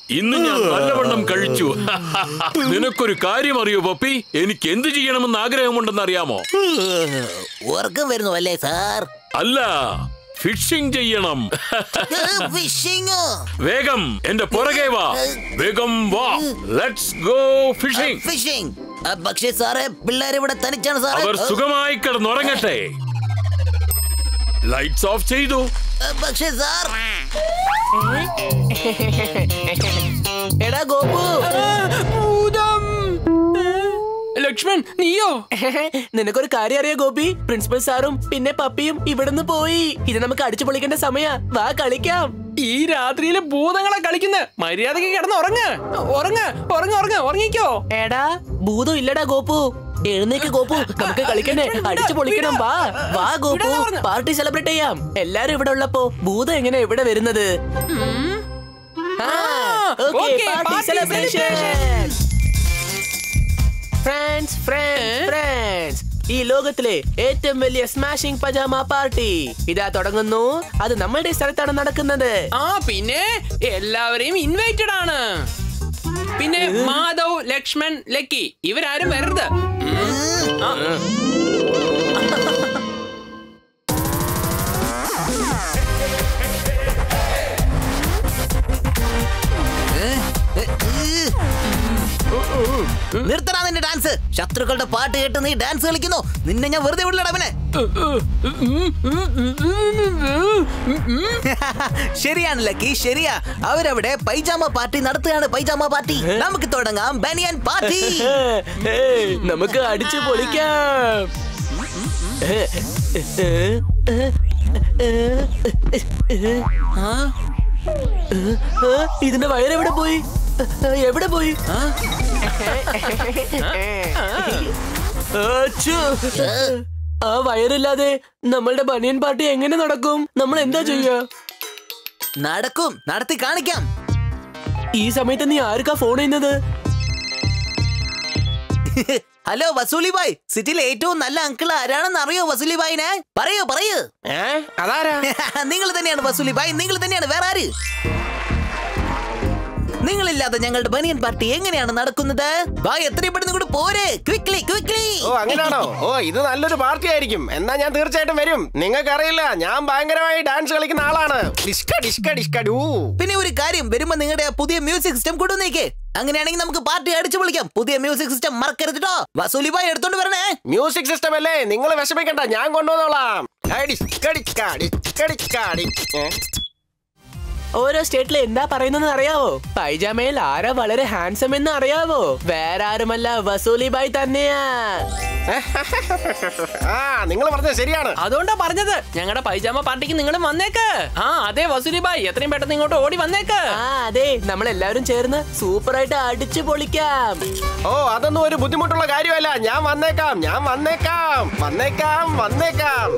ഇന്ന് ഞാൻ നല്ലവണ്ണം കഴിച്ചു നിനക്കൊരു കാര്യം അറിയോ പപ്പി എനിക്ക് എന്ത് ചെയ്യണമെന്ന് ആഗ്രഹമുണ്ടെന്ന് അറിയാമോ ഉറക്കം വരുന്നു അല്ലേ സാർ അല്ല ഫിഷിംഗ് ചെയ്യണം ഫിഷിംഗ് വേഗം എന്റെ പുറകെ വാ വേഗം വാ ലെറ്റ്സ് ഗോ ഫിഷിംഗ് ഫിഷിംഗ് പക്ഷേ സാറേ പിള്ളേർ ഇവിടെ തനിച്ചാണ് സാറേ അവർ സുഖമായി കിടന്നുറങ്ങട്ടെ ലൈറ്റ്സ് ഓഫ് ചെയ്തു ആ, പക്ഷേ സാർ എടാ ഗോപു ഭൂതം ലക്ഷ്മൺ നീയോ നിനക്കൊരു കാര്യം അറിയോ ഗോപി പ്രിൻസിപ്പൽ സാറും പിന്നെ പപ്പിയും ഇവിടുന്ന് പോയി ഇത് നമുക്ക് അടിച്ചു പൊളിക്കേണ്ട സമയ വാ കളിക്കാം ഈ രാത്രിയില് ഭൂതങ്ങളെ കളിക്കുന്ന മര്യാദക്ക് കിടന്ന് ഉറങ്ങ് ഉറങ്ങ് ഉറങ്ങ് ഉറങ്ങ് ഉറങ്ങിക്കോ എടാ ഭൂതം ഇല്ലടാ ഗോപു എഴുന്നേക്ക് ഗോപു നമുക്ക് കളിക്കണേ അടിച്ചു പൊളിക്കണം വാ വാ ഗോപു പാർട്ടി സെലിബ്രേറ്റ് ചെയ്യാം എല്ലാരും ഇവിടെ ഉള്ളപ്പോ ഭൂതം എങ്ങനെ ഇവിടെ വരുന്നത് ആ, okay, okay, party party celebration. celebration. Friends, friends, friends. ഈ ലോകത്തിലെ ഏറ്റവും വലിയ സ്മാഷിംഗ് പജാമ പാർട്ടി ഇതാ തുടങ്ങുന്നു അത് നമ്മളുടെ സ്ഥലത്താണ് നടക്കുന്നത് ആ പിന്നെ എല്ലാവരെയും ഇൻവൈറ്റഡ് ആണ് പിന്നെ മാധവ് ലക്ഷ്മൺ ലക്കി ഇവരാരും വരരുത് ഉം. ആ. നിർത്തടാ നിന്റെ ഡാൻസ് ശത്രുക്കളുടെ പാട്ട് കേട്ട് നീ ഡാൻസ് കളിക്കുന്നു നിന്നെ ഞാൻ വെറുതെ വിടില്ലടാ അവനെ ശരിയാണ് ലക്കി ശരിയാ അവരവിടെ പൈജാമ പാർട്ടി നടത്തുകയാണ് പൈജാമ പാർട്ടി നമുക്ക് തുടങ്ങാം ബനിയൻ പാർട്ടി ഏയ്, നമുക്ക് അടിച്ചു പൊളിക്കാം ഇതിന്റെ വയറെവിടെ പോയി എവിടെ പോയി അച്ഛോ. ആ വയറില്ലാതെ നമ്മളുടെ ബനിയൻ പാർട്ടി എങ്ങനെ നടക്കും നമ്മൾ എന്താ ചെയ്യുക നടക്കും നടത്തി കാണിക്കാം ഈ സമയത്ത് നീ ആർക്കാ ഫോൺ ചെയ്യുന്നത് ഹലോ വസൂലി ബായ് സിറ്റിയിലെ ഏറ്റവും നല്ല അങ്കിൾ ആരാണെന്ന് അറിയോ വസൂലി ബായിനെ പറയൂ പറയൂ അതാരാ നിങ്ങൾ തന്നെയാണ് വസൂലി ബായ് നിങ്ങൾ തന്നെയാണ് വേറെ ആര് നിങ്ങളില്ലാതെ ഞങ്ങളുടെ ബനിയൻ പാർട്ടി എങ്ങനെയാണ് നടക്കുന്നത് ബായ് എത്രയും പെട്ടെന്ന് കൂടെ പോരെ ക്വിക്ലി ക്വിക്ലി ഓ അങ്ങനെയാണോ ഓ ഇത് നല്ലൊരു പാർട്ടി ആയിരിക്കും എന്നാ ഞാൻ തീർച്ചയായിട്ടും വരും നിങ്ങൾക്കറിയില്ല ഞാൻ ഭയങ്കരമായി ഡാൻസ് കളിക്കുന്ന ആളാണ് ഡിസ്ക ഡിസ്ക ഡിസ്ക ഡൂ പിന്നെ ഒരു കാര്യം വരുമ്പോ നിങ്ങളുടെ ആ പുതിയ മ്യൂസിക് സിസ്റ്റം കൊണ്ടുവന്നേക്ക് അങ്ങനെയാണെങ്കിൽ നമുക്ക് പാർട്ടി അടിച്ചു പൊളിക്കാം പുതിയ മ്യൂസിക് സിസ്റ്റം മറക്കരുതോ വസൂലി ബായ് എടുത്തോണ്ട് വരണേ മ്യൂസിക് സിസ്റ്റം അല്ലേ നിങ്ങൾ വിഷമിക്കണ്ട ഞാൻ കൊണ്ടുവന്നോളാം ആ, ഡിസ്ക ഡിസ്ക ഡിസ്ക ഡിസ്ക ഡി- ഏ? ഓരോ സ്റ്റേറ്റിൽ എന്താ പറയുന്നത് അറിയാവോ പൈജാമയിൽ ആരാ വളരെ ഹാൻസം എന്ന് അറിയാവോ വേറെ ആരുമല്ല വസൂലി ബായ് തന്നെയാ ആ നിങ്ങൾ പറഞ്ഞത് ശരിയാണ് അതുകൊണ്ടാ പറഞ്ഞത് ഞങ്ങളുടെ പൈജാമ പാർട്ടിക്ക് നിങ്ങൾ വന്നേക്ക് ആ അതെ വസൂലി ബായ് എത്രയും പെട്ടെന്ന് ഇങ്ങോട്ട് ഓടി വന്നേക്ക് ആ അതെ നമ്മൾ എല്ലാവരും ചേർന്ന് സൂപ്പറായിട്ട് അടിച്ചു പൊളിക്കാം ഓ അതൊന്നും ഒരു ബുദ്ധിമുട്ടുള്ള കാര്യമല്ല ഞാൻ വന്നേക്കാം ഞാൻ വന്നേക്കാം വന്നേക്കാം വന്നേക്കാം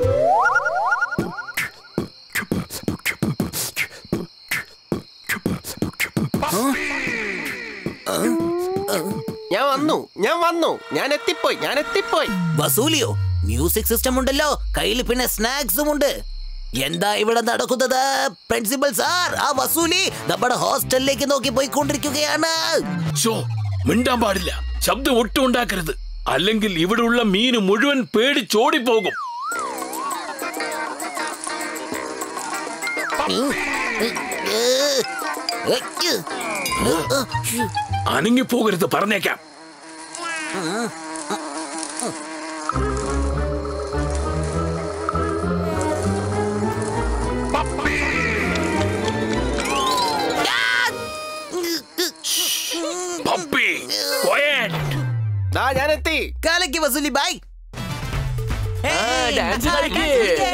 ഞാൻ വന്നു ഞാൻ വന്നു ഞാൻ എത്തിപ്പോയി ഞാൻ എത്തിപ്പോയി വസൂലിയോ മ്യൂസിക് സിസ്റ്റം ഉണ്ടല്ലോ കയ്യിൽ പിന്നെ സ്നാക്സും ഉണ്ട് എന്താ ഇവിടെ നടക്കുന്നത് പ്രിൻസിപ്പൽ സാർ ആ വസൂലി നമ്മുടെ ഹോസ്റ്റലിലേക്ക് നോക്കി പോയിക്കൊണ്ടിരിക്കുകയാണ് ഷോ മിണ്ടാൻ പാടില്ല ശബ്ദം ഒട്ടും ഉണ്ടാക്കരുത് അല്ലെങ്കിൽ ഇവിടെയുള്ള മീന് മുഴുവൻ പേടിച്ചോടിപ്പോകും അനങ്ങിപ്പോകരുത് പറഞ്ഞേക്കാം പപ്പി quiet. ദാ ഞാൻ എത്തി കാലയ്ക്ക് വസൂലി ബായ് ഡാൻസ് കളിക്ക്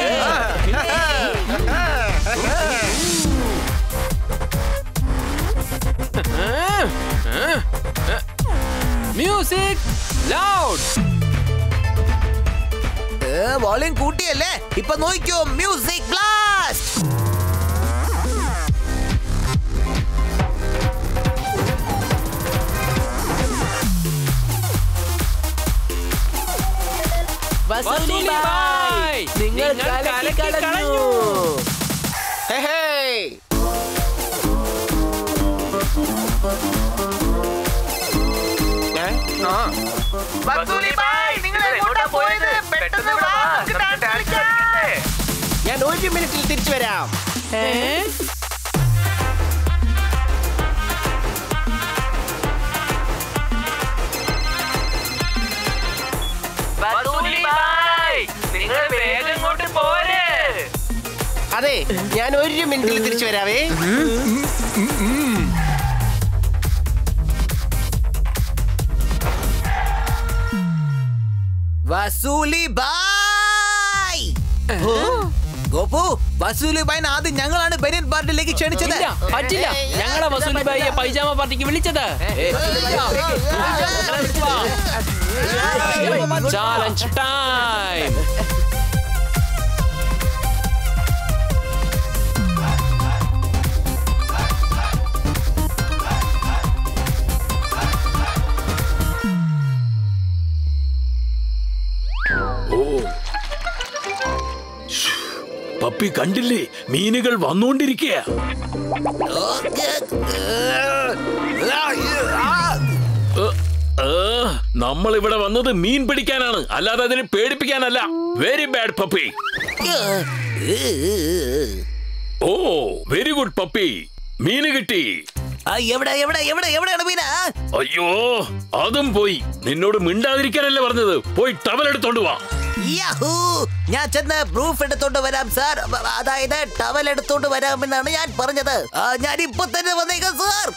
മ്യൂസിക് ലൗഡ് വോളിയം കൂട്ടിയല്ലേ ഇപ്പൊ നോക്കിയോ മ്യൂസിക് ബ്ലാസ്റ്റ് വസൂലി വസൂലി ബായ് ബായ്, നിങ്ങൾ നിങ്ങൾ കലക്കി കലക്കി കളഞ്ഞു കളഞ്ഞു. ഹേ ഹേ ഒരു മിനിറ്റിൽ തിരിച്ചു വരാം ഏ? നിങ്ങൾ വേഗം ഇങ്ങോട്ട് പോരെ അതെ ഞാൻ ഒരു മിനിറ്റിൽ തിരിച്ചു വരാവേ വസൂലി ബായ് ഗോപു വസൂലി ബായിന് ആദ്യം ഞങ്ങളാണ് ബനിയൻ പാർട്ടിയിലേക്ക് ക്ഷണിച്ചത് ഇല്ല പറ്റില്ല ഞങ്ങളെ വസൂലി ഭായിയെ പൈജാമ പാർട്ടിക്ക് വിളിച്ചത് ചാലഞ്ച് ടൈം ഓ ശ്ശ്. പപ്പി കണ്ടില്ലേ മീനുകൾ വന്നുകൊണ്ടിരിക്കുക നമ്മൾ ഇവിടെ വന്നത് മീൻ പിടിക്കാനാണ് അല്ലാതെ അതിനെ പേടിപ്പിക്കാനല്ല വെരി ബാഡ് പപ്പി ഓ വെരി ഗുഡ് പപ്പി മീന് കിട്ടി ആ, എവിടെ എവിടെ എവിടെ എവിടെയാണ് മീന അയ്യോ അതും പോയി നിന്നോട് മിണ്ടാതിരിക്കാനല്ലേ പറഞ്ഞത് പോയി ടവൽ എടുത്തോണ്ട് വാ യാഹൂ ഞാൻ ചെന്ന് പ്രൂഫ് എടുത്തോണ്ട് വരാം സാർ അ- അതായത് ടവൽ എടുത്തോണ്ട് വരാമെന്നാണ് ഞാൻ പറഞ്ഞത് ആ, ഞാൻ ഇപ്പൊ തന്നെ വന്നേക്കാം സാർ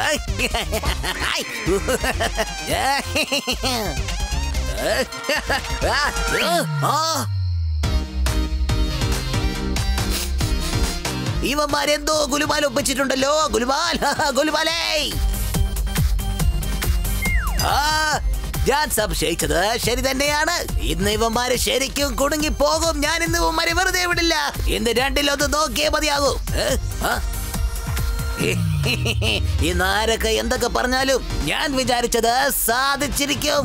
ആ. ഇവന്മാരെന്തോ ഗുലുമാൽ ഒപ്പിച്ചിട്ടുണ്ടല്ലോ ഗുലുമാൽ ഗുലുമാലേ ആ ഞാൻ സംശയിച്ചത് ശരി തന്നെയാണ് ഇന്ന് ഇവന്മാര് ശരിക്കും കുടുങ്ങി പോകും ഞാൻ ഇന്ന് ഇവന്മാരെ വെറുതെ വിടില്ല ഇന്ന് രണ്ടിലൊന്ന് നോക്കിയേ മതിയാകൂ ഏ? ആ? ഇന്ന് ആരൊക്കെ എന്തൊക്കെ പറഞ്ഞാലും ഞാൻ വിചാരിച്ചത് സാധിച്ചിരിക്കും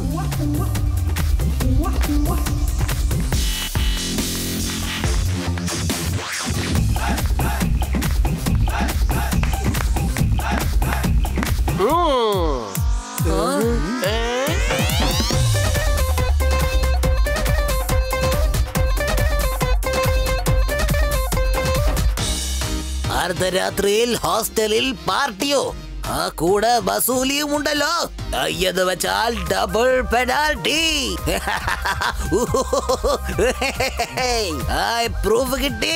ഉം. അർദ്ധരാത്രിയിൽ ഹോസ്റ്റലിൽ പാർട്ടിയോ ആ കൂടെ വസൂലിയും ഉണ്ടല്ലോ എന്ന് വെച്ചാൽ ഡബിൾ പെനാൽറ്റി പ്രൂഫ് കിട്ടി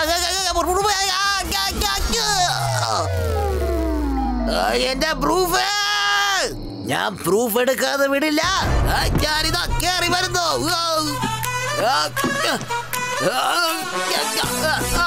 ആ, എന്റെ പ്രൂഫ് ഞാൻ പ്രൂഫ് എടുക്കാതെ വിടില്ല ആ, ഞാനിതാ കേറി വരുന്നു ആ, ആ, ആ, ആ.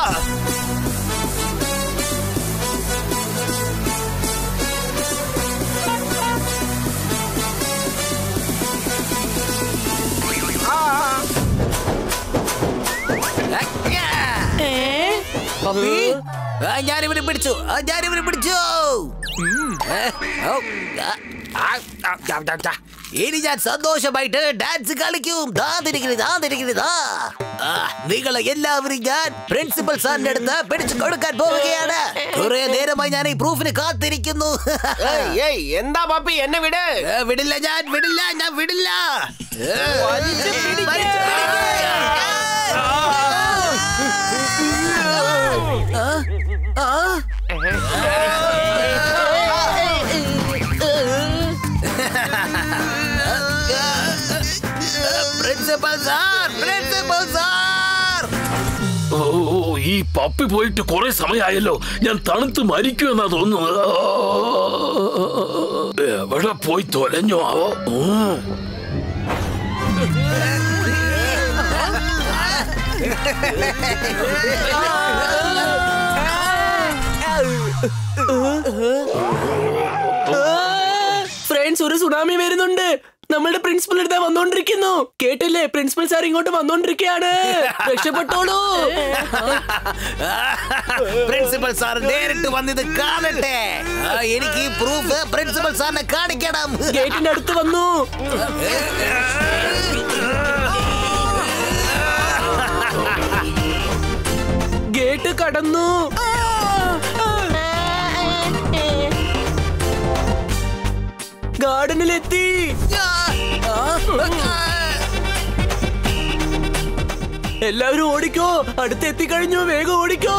പപ്പി ആ, ഞാനിവനെ പിടിച്ചു ആ, ഞാനിവനെ പിടിച്ചു ഏ, ഓ, ആ, ആ, ആ, ആ, ആ, ആ. ഇനി ഞാൻ സന്തോഷമായിട്ട് ഡാൻസ് കളിക്കും ദാ തിരിക്കണി ദാ തിരിക്കണി ദാ ആ, നിങ്ങളെ എല്ലാവരും ഞാൻ പ്രിൻസിപ്പൽ സാറിന്റെ അടുത്ത് പിടിച്ചു കൊടുക്കാൻ പോവുകയാണ് കുറെ നേരമായി ഞാൻ ഈ പ്രൂഫിന് കാത്തിരിക്കുന്നു ഏയ്, ഏയ്, എന്താ പപ്പി എന്നെ വിട് ഏ, വിടില്ല ഞാൻ വിടില്ല ഞാൻ വിടില്ല ഏ, വലിച്ചു പിടിക്ക്. ആ, ആ. പ്രിൻസിപ്പൽ സാർ പ്രിൻസിപ്പൽ സാർ ഓ ഓ, ഈ പപ്പി പോയിട്ട് കുറെ സമയമായല്ലോ ഞാൻ തണുത്ത് മരിക്കുമെന്നാ തോന്നുന്നത് എവിടെ പോയി തൊലഞ്ഞോ ആവോ ഉം. ഫ്രണ്ട്സ് ഒരു സുനാമി വരുന്നുണ്ട് നമ്മളുടെ പ്രിൻസിപ്പൽ എടുത്താ വന്നോണ്ടിരിക്കുന്നു കേട്ടില്ലേ പ്രിൻസിപ്പൽ സാർ ഇങ്ങോട്ട് വന്നോണ്ടിരിക്കുകയാണ് രക്ഷപ്പെട്ടോളൂ പ്രിൻസിപ്പൽ സാർ നേരിട്ട് വന്നിത് കാണട്ടെ ആ, എനിക്ക് ഈ പ്രൂഫ് പ്രിൻസിപ്പൽ സാറിനെ കാണിക്കണം ഗേറ്റിന്റെ അടുത്ത് വന്നു ഗേറ്റ് കടന്നു ഗാർഡനിലെത്തി എല്ലാവരും ഓടിക്കോ അടുത്ത് എത്തിക്കഴിഞ്ഞു വേഗം ഓടിക്കോ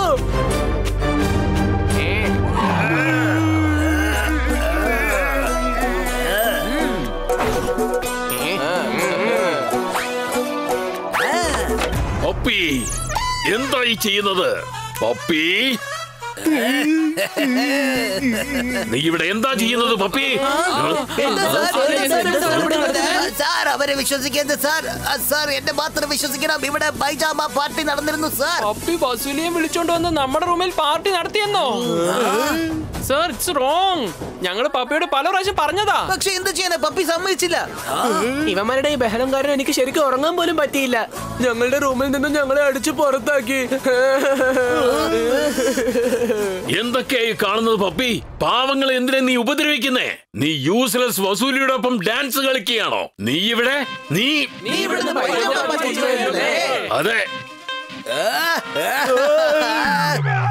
പപ്പി എന്തായി ചെയ്യുന്നത് പപ്പി നീ ഇവിടെ എന്താ ചെയ്യുന്നത് പപ്പി സാർ അവരെ വിശ്വസിക്കരുത് സാർ ആ, സാർ എന്നെ മാത്രം വിശ്വസിക്കണം ഇവിടെ പൈജാമ പാർട്ടി നടന്നിരുന്നു സാർ പപ്പി വസൂലിയെ വിളിച്ചോണ്ട് വന്ന് നമ്മുടെ റൂമിൽ പാർട്ടി നടത്തിയെന്നോ സർ ഇറ്റ്സ് റോങ് ഞങ്ങള് പപ്പിയോട് പല പ്രാവശ്യം പറഞ്ഞതാ പക്ഷെ എന്ത് ചെയ്യാനാ പപ്പി സമ്മതിച്ചില്ല ഇവന്മാരുടെ ഈ ബഹളം കാരണം എനിക്ക് ശരിക്കും ഉറങ്ങാൻ പോലും പറ്റിയില്ല ഞങ്ങളുടെ റൂമിൽ നിന്ന് ഞങ്ങളെ അടിച്ചു പുറത്താക്കി എന്തൊക്കെയായി കാണുന്നത് പപ്പി പാവങ്ങളെ എന്തിനാ നീ ഉപദ്രവിക്കുന്നേ നീ യൂസ്ലെസ് വസൂലിയോടൊപ്പം ഡാൻസ് കളിക്കുകയാണോ നീ ഇവിടെ നീ അതെ